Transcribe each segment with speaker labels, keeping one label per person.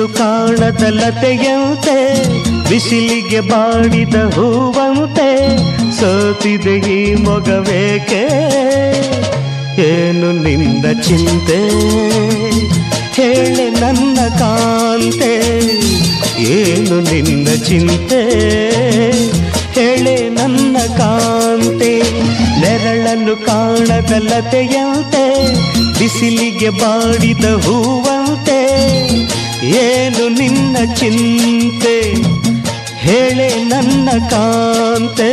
Speaker 1: ನೆರಳನ್ನು ಕಾಣದ ಲತೆಯಂತೆ ಬಿಸಿಲಿಗೆ ಬಾಡಿದ ಹೂವಂತೆ ಸೋತಿದೆ ಈ ಮೊಗವೇಕೆ ಏನು ನಿಂದ ಚಿಂತೆ ಹೇಳೆ ನನ್ನ ಕಾಂತೆ ಏನು ನಿನ್ನ ಚಿಂತೆ ಹೇಳೆ ನನ್ನ ಕಾಂತೆ ನೆರಳನ್ನು ಕಾಣದ ಲತೆಯಂತೆ ಬಿಸಿಲಿಗೆ ಬಾಡಿದ ಹೂವಂತೆ ಏನು ನಿನ್ನ ಚಿಂತೆ ಹೇಳೆ ನನ್ನ ಕಾಂತೆ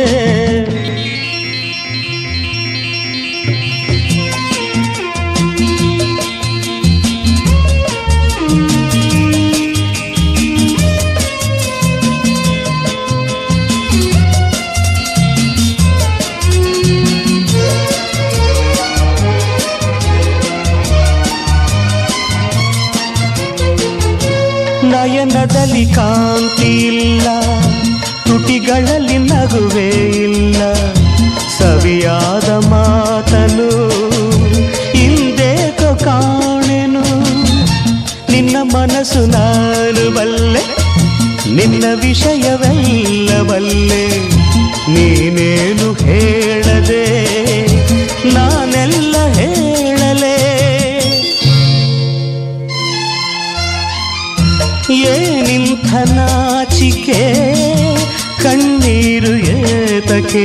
Speaker 1: ನಯನದಲ್ಲಿ ಕಾಂತಿ ಇಲ್ಲ ತುಟಿಗಳಲ್ಲಿ ನಗುವೇ ಇಲ್ಲ ಸವಿಯಾದ ಮಾತನು ಇಂದೇಕೋ ಕಾಣೆನು ನಿನ್ನ ಮನಸ್ಸು ನಾನು ಬಲ್ಲೆ ನಿನ್ನ ವಿಷಯವೆಲ್ಲ ಬಲ್ಲೆ ನೀನೇನು ಹೇಳದೆ ನಾನೆಲ್ಲ ಹೇಳಲೇ ಏನಿಂಥ ನಾಚಿಕೆ ಕಣ್ಣೀರು ಏತಕೆ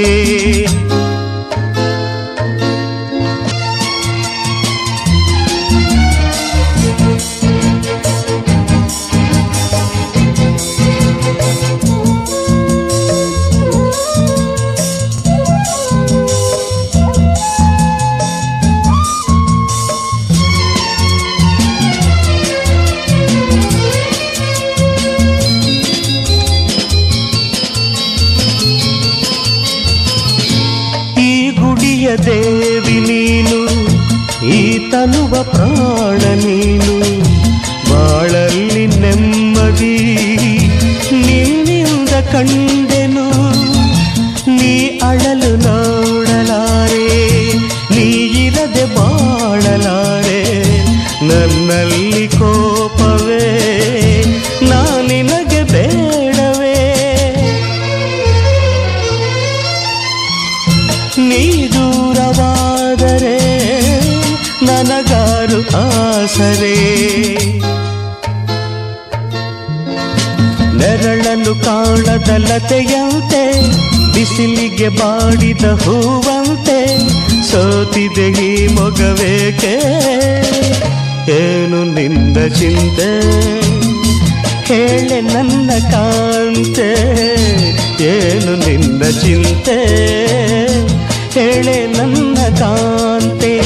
Speaker 1: ಈ ಗುಡಿಯ ದೇವಿ ನೀನು ಈ ತನುವ ಪ್ರಾಣ ನೀನು ಬಾಳಲ್ಲಿ ನೆಮ್ಮದಿ ನಿನ್ನಿಂದ ಕಂಡೆನು ನೀ ಅಳಲು ನೋಡಲಾರೆ ನೀ ಇರದೆ ಬಾಳಲಾರೆ ನನ್ನಲ್ಲಿ ಕೋಪವೇ ನಾ ನಿನಗೆ ಬೇಡವೇ ನೀ ದೂರವಾದರೆ ನನಗಾರು ಆಸರೆ ನೆರಳನ್ನು ಕಾಣದ ಲತೆಯಂತೆ ಬಿಸಿಲಿಗೆ ಬಾಡಿದ ಹೂವಂತೆ ಸೋತಿದೆ ಈ ಮೊಗವೇಕೆ ಏನು ನಿಂದ ಚಿಂತೆ ಹೇಳೆ ನನ್ನ ಕಾಂತೆ ಏನು ನಿನ್ನ ಚಿಂತೆ ಹೇಳೆ ನನ್ನ ಕಾಂತೆ